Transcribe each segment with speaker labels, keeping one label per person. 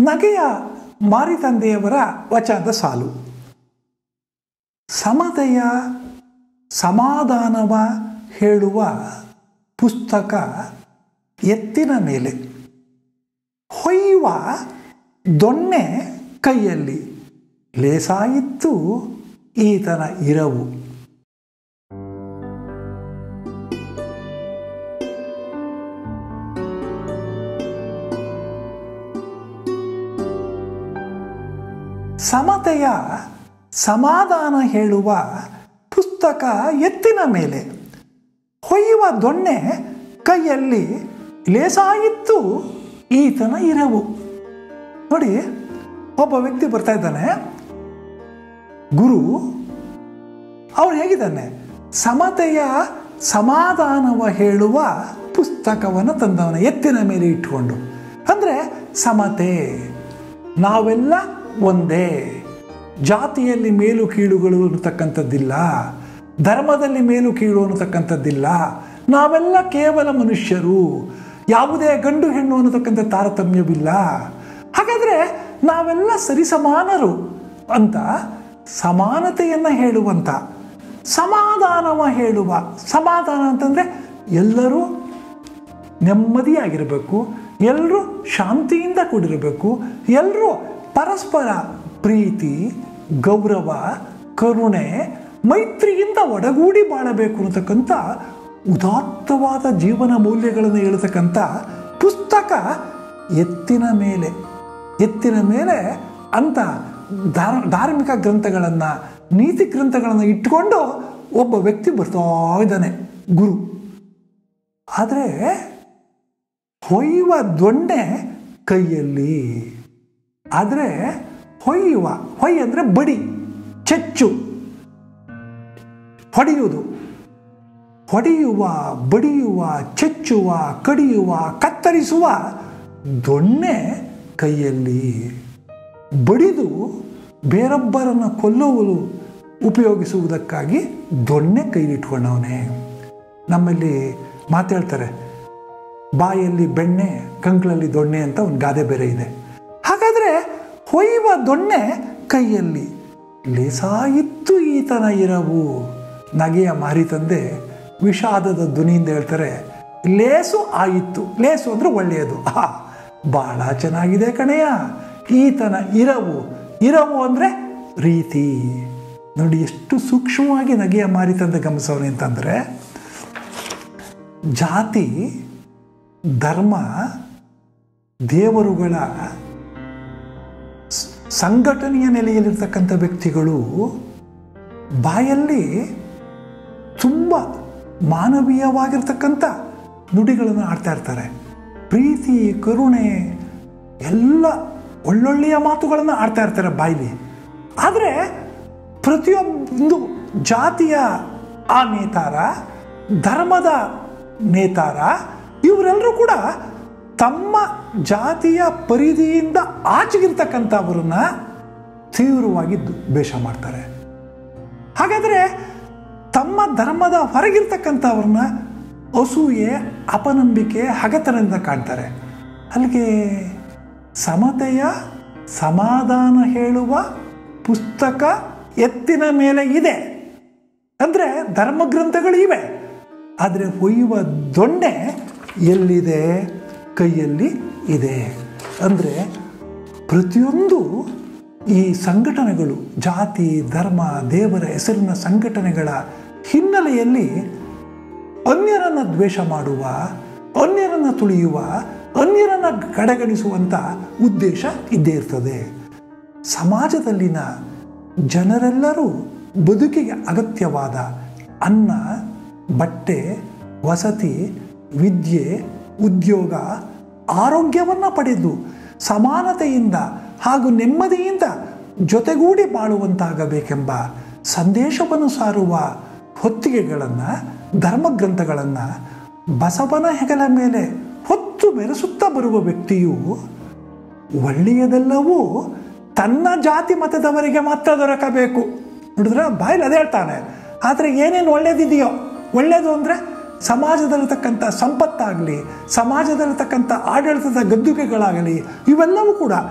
Speaker 1: ನಗೆಯ ಮಾರಿತಂದೆಯವರ ವಚನದ ಸಾಲು ಸಮತೆಯ ಸಮಾಧಾನವ ಹೇಳುವ ಪುಸ್ತಕ ಎತ್ತಿನ ಮೇಲೆ ಹೊಯ್ಯುವ ದೊಣ್ಣೆ ಕೈಯಲ್ಲಿ ಲೇಸಾಯಿತ್ತು ಈತನ ಇರವು ಸಮತೆಯ ಸಮಾಧಾನ ಹೇಳುವ ಪುಸ್ತಕ ಎತ್ತಿನ ಮೇಲೆ ಹೊಯ್ಯುವ ದೊಣ್ಣೆ ಕೈಯಲ್ಲಿ ಲೇಸಾಯಿತ್ತು ಈತನ ಇರವು ನೋಡಿ ಒಬ್ಬ ವ್ಯಕ್ತಿ ಬರ್ತಾ ಇದ್ದಾನೆ ಗುರು ಅವನು ಹೇಗಿದ್ದಾನೆ ಸಮತೆಯ ಸಮಾಧಾನವ ಹೇಳುವ ಪುಸ್ತಕವನ್ನು ತಂದವನ ಎತ್ತಿನ ಮೇಲೆ ಇಟ್ಕೊಂಡು ಅಂದರೆ ಸಮತೆ ನಾವೆಲ್ಲ ಒಂದೇ ಜಾತಿಯಲ್ಲಿ ಮೇಲು ಕೀಳುಗಳು ಅನ್ನತಕ್ಕಂಥದ್ದಿಲ್ಲ ಧರ್ಮದಲ್ಲಿ ಮೇಲು ಕೀಳು ಅನ್ನತಕ್ಕಂಥದ್ದಿಲ್ಲ ನಾವೆಲ್ಲ ಕೇವಲ ಮನುಷ್ಯರು ಯಾವುದೇ ಗಂಡು ಹೆಣ್ಣು ಅನ್ನತಕ್ಕಂಥ ತಾರತಮ್ಯವಿಲ್ಲ ಹಾಗಾದರೆ ನಾವೆಲ್ಲ ಸರಿಸಮಾನರು ಅಂತ ಸಮಾನತೆಯನ್ನು ಹೇಳುವಂಥ ಸಮಾಧಾನವ ಹೇಳುವ ಸಮಾಧಾನ ಅಂತಂದರೆ ಎಲ್ಲರೂ ನೆಮ್ಮದಿಯಾಗಿರಬೇಕು ಎಲ್ಲರೂ ಶಾಂತಿಯಿಂದ ಕೂಡಿರಬೇಕು ಎಲ್ಲರೂ ಪರಸ್ಪರ ಪ್ರೀತಿ ಗೌರವ ಕರುಣೆ ಮೈತ್ರಿಯಿಂದ ಒಡಗೂಡಿ ಬಾಳಬೇಕು ಅನ್ನತಕ್ಕಂಥ ಉದಾತ್ತವಾದ ಜೀವನ ಮೌಲ್ಯಗಳನ್ನು ಹೇಳ್ತಕ್ಕಂಥ ಪುಸ್ತಕ ಎತ್ತಿನ ಮೇಲೆ ಎತ್ತಿನ ಮೇಲೆ ಅಂತ ಧಾರ್ ಧಾರ್ಮಿಕ ಗ್ರಂಥಗಳನ್ನು ನೀತಿ ಗ್ರಂಥಗಳನ್ನು ಇಟ್ಕೊಂಡು ಒಬ್ಬ ವ್ಯಕ್ತಿ ಬರ್ತಾ ಇದ್ದಾನೆ ಗುರು ಆದರೆ ಹೊಯ್ಯುವ ದೊಣ್ಣೆ ಕೈಯಲ್ಲಿ ಆದರೆ ಹೊಯ್ಯುವ ಹೊಯ್ ಅಂದರೆ ಬಡಿ ಚೆಚ್ಚು ಹೊಡೆಯುವುದು ಹೊಡೆಯುವ ಬಡಿಯುವ ಚೆಚ್ಚುವ ಕಡಿಯುವ ಕತ್ತರಿಸುವ ದೊಣ್ಣೆ ಕೈಯಲ್ಲಿ ಬಡಿದು ಬೇರೊಬ್ಬರನ್ನು ಕೊಲ್ಲುವುದು ಉಪಯೋಗಿಸುವುದಕ್ಕಾಗಿ ದೊಣ್ಣೆ ಕೈಲಿಟ್ಕೊಂಡವನೇ ನಮ್ಮಲ್ಲಿ ಮಾತಾಡ್ತಾರೆ ಬಾಯಲ್ಲಿ ಬೆಣ್ಣೆ ಕಂಕ್ಳಲ್ಲಿ ದೊಣ್ಣೆ ಅಂತ ಒಂದು ಗಾದೆ ಬೇರೆ ಇದೆ ಹಾಗಾದರೆ ಹೊಯ್ಯುವ ದೊಣ್ಣೆ ಕೈಯಲ್ಲಿ ಲೇಸಾಯಿತ್ತು ಈತನ ಇರವು ನಗೆಯ ಮಾರಿ ತಂದೆ ವಿಷಾದದ ಧ್ವನಿಯಿಂದ ಹೇಳ್ತಾರೆ ಲೇಸು ಆಯಿತು ಲೇಸು ಅಂದರೆ ಒಳ್ಳೆಯದು ಆ ಭಾಳ ಚೆನ್ನಾಗಿದೆ ಕಣೆಯ ಈತನ ಇರವು ಇರವು ಅಂದರೆ ರೀತಿ ನೋಡಿ ಎಷ್ಟು ಸೂಕ್ಷ್ಮವಾಗಿ ನಗೆಯ ಮಾರಿ ತಂದೆ ಗಮನಿಸೋನೆ ಅಂತಂದರೆ ಜಾತಿ ಧರ್ಮ ದೇವರುಗಳ ಸ್- ಸಂಘಟನೆಯ ನೆಲೆಯಲ್ಲಿರ್ತಕ್ಕಂಥ ವ್ಯಕ್ತಿಗಳು ಬಾಯಲ್ಲಿ ತುಂಬ ಮಾನವೀಯವಾಗಿರ್ತಕ್ಕಂಥ ನುಡಿಗಳನ್ನು ಆಡ್ತಾ ಇರ್ತಾರೆ ಪ್ರೀತಿ ಕರುಣೆ ಎಲ್ಲ ಒಳ್ಳೊಳ್ಳೆಯ ಮಾತುಗಳನ್ನು ಆಡ್ತಾ ಇರ್ತಾರೆ ಬಾಯಿಲಿ ಆದರೆ ಪ್ರತಿಯೊಂದು ಜಾತಿಯ ಆ ನೇತಾರ ಧರ್ಮದ ನೇತಾರ ಇವರೆಲ್ಲರೂ ಕೂಡ ತಮ್ಮ ಜಾತಿಯ ಪರಿಧಿಯಿಂದ ಆಚೆಗಿರ್ತಕ್ಕಂಥವ್ರನ್ನ ತೀವ್ರವಾಗಿ ದ್ವೇಷ ಮಾಡ್ತಾರೆ ಹಾಗಾದರೆ ತಮ್ಮ ಧರ್ಮದ ಹೊರಗಿರ್ತಕ್ಕಂಥವ್ರನ್ನ ಅಸೂಯೆ ಅಪನಂಬಿಕೆ ಹಗತನದಿಂದ ಕಾಣ್ತಾರೆ ಅಲ್ಲಿಗೆ ಸಮತೆಯ ಸಮಾಧಾನ ಹೇಳುವ ಪುಸ್ತಕ ಎತ್ತಿನ ಮೇಲೆ ಇದೆ ಅಂದರೆ ಧರ್ಮಗ್ರಂಥಗಳು ಇವೆ ಆದರೆ ಹೊಯ್ಯುವ ದೊಣ್ಣೆ ಎಲ್ಲಿದೆ ಕೈಯಲ್ಲಿ ಇದೆ ಅಂದರೆ ಪ್ರತಿಯೊಂದು ಈ ಸಂಘಟನೆಗಳು ಜಾತಿ ಧರ್ಮ ದೇವರ ಹೆಸರಿನ ಸಂಘಟನೆಗಳ ಹಿನ್ನೆಲೆಯಲ್ಲಿ ಅನ್ಯರನ್ನು ದ್ವೇಷ ಮಾಡುವ ಅನ್ಯರನ್ನು ತುಳಿಯುವ ಅನ್ಯರನ್ನು ಕಡೆಗಣಿಸುವಂಥ ಉದ್ದೇಶ ಇದ್ದೇ ಇರ್ತದೆ ಸಮಾಜದಲ್ಲಿನ ಜನರೆಲ್ಲರೂ ಬದುಕಿಗೆ ಅಗತ್ಯವಾದ ಅನ್ನ ಬಟ್ಟೆ ವಸತಿ ವಿದ್ಯೆ ಉದ್ಯೋಗ ಆರೋಗ್ಯವನ್ನು ಪಡೆದು ಸಮಾನತೆಯಿಂದ ಹಾಗೂ ನೆಮ್ಮದಿಯಿಂದ ಜೊತೆಗೂಡಿ ಬಾಳುವಂತಾಗಬೇಕೆಂಬ ಸಂದೇಶವನ್ನು ಸಾರುವ ಹೊತ್ತಿಗೆಗಳನ್ನು ಧರ್ಮಗ್ರಂಥಗಳನ್ನು ಬಸವನ ಹೆಗಲ ಮೇಲೆ ಹೊತ್ತು ಮೆರೆಸುತ್ತಾ ಬರುವ ವ್ಯಕ್ತಿಯು ಒಳ್ಳೆಯದೆಲ್ಲವೂ ತನ್ನ ಜಾತಿ ಮತದವರಿಗೆ ಮಾತ್ರ ದೊರಕಬೇಕು ನೋಡಿದ್ರೆ ಬಾಯಲ್ಲಿ ಅದೇ ಹೇಳ್ತಾನೆ ಆದರೆ ಏನೇನು ಒಳ್ಳೇದಿದೆಯೋ ಒಳ್ಳೆಯದು ಅಂದರೆ ಸಮಾಜದಲ್ಲಿರ್ತಕ್ಕಂಥ ಸಂಪತ್ತಾಗಲಿ ಸಮಾಜದಲ್ಲಿರ್ತಕ್ಕಂಥ ಆಡಳಿತದ ಗದ್ದುಗೆಗಳಾಗಲಿ ಇವೆಲ್ಲವೂ ಕೂಡ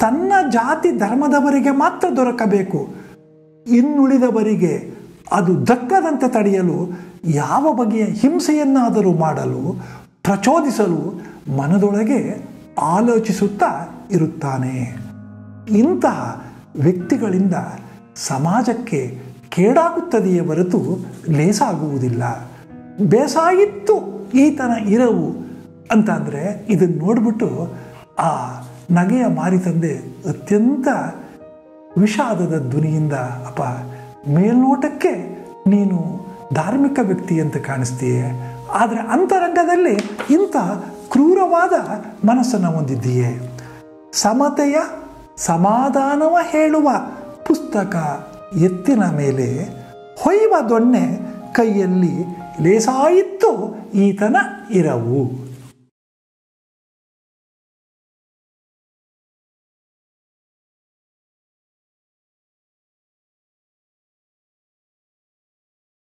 Speaker 1: ತನ್ನ ಜಾತಿ ಧರ್ಮದವರಿಗೆ ಮಾತ್ರ ದೊರಕಬೇಕು ಇನ್ನುಳಿದವರಿಗೆ ಅದು ದಕ್ಕದಂತೆ ತಡೆಯಲು ಯಾವ ಬಗೆಯ ಹಿಂಸೆಯನ್ನಾದರೂ ಮಾಡಲು ಪ್ರಚೋದಿಸಲು ಮನದೊಳಗೆ ಆಲೋಚಿಸುತ್ತಾ ಇರುತ್ತಾನೆ ಇಂತಹ ವ್ಯಕ್ತಿಗಳಿಂದ ಸಮಾಜಕ್ಕೆ ಕೇಡಾಗುತ್ತದೆಯೇ ಹೊರತು ಲೇಸಾಗುವುದಿಲ್ಲ ಬೇಸಾಯಿತ್ತು ಈತನ ಇರವು ಅಂತಂದರೆ ಇದನ್ನು ನೋಡ್ಬಿಟ್ಟು ಆ ನಗೆಯ ಮಾರಿತಂದೆ ಅತ್ಯಂತ ವಿಷಾದದ ಧ್ವನಿಯಿಂದ ಅಪ್ಪ ಮೇಲ್ನೋಟಕ್ಕೆ ನೀನು ಧಾರ್ಮಿಕ ವ್ಯಕ್ತಿ ಅಂತ ಕಾಣಿಸ್ತೀಯೆ ಆದರೆ ಅಂತರಂಗದಲ್ಲಿ ಇಂಥ ಕ್ರೂರವಾದ ಮನಸ್ಸನ್ನು ಹೊಂದಿದ್ದೀಯೆ ಸಮತೆಯ ಸಮಾಧಾನವ ಹೇಳುವ ಪುಸ್ತಕ ಎತ್ತಿನ ಮೇಲೆ ಹೊಯ್ವ ದೊಣ್ಣೆ ಕೈಯಲ್ಲಿ ಲೇಸಾಯಿತ್ತು ಈತನ ಇರವು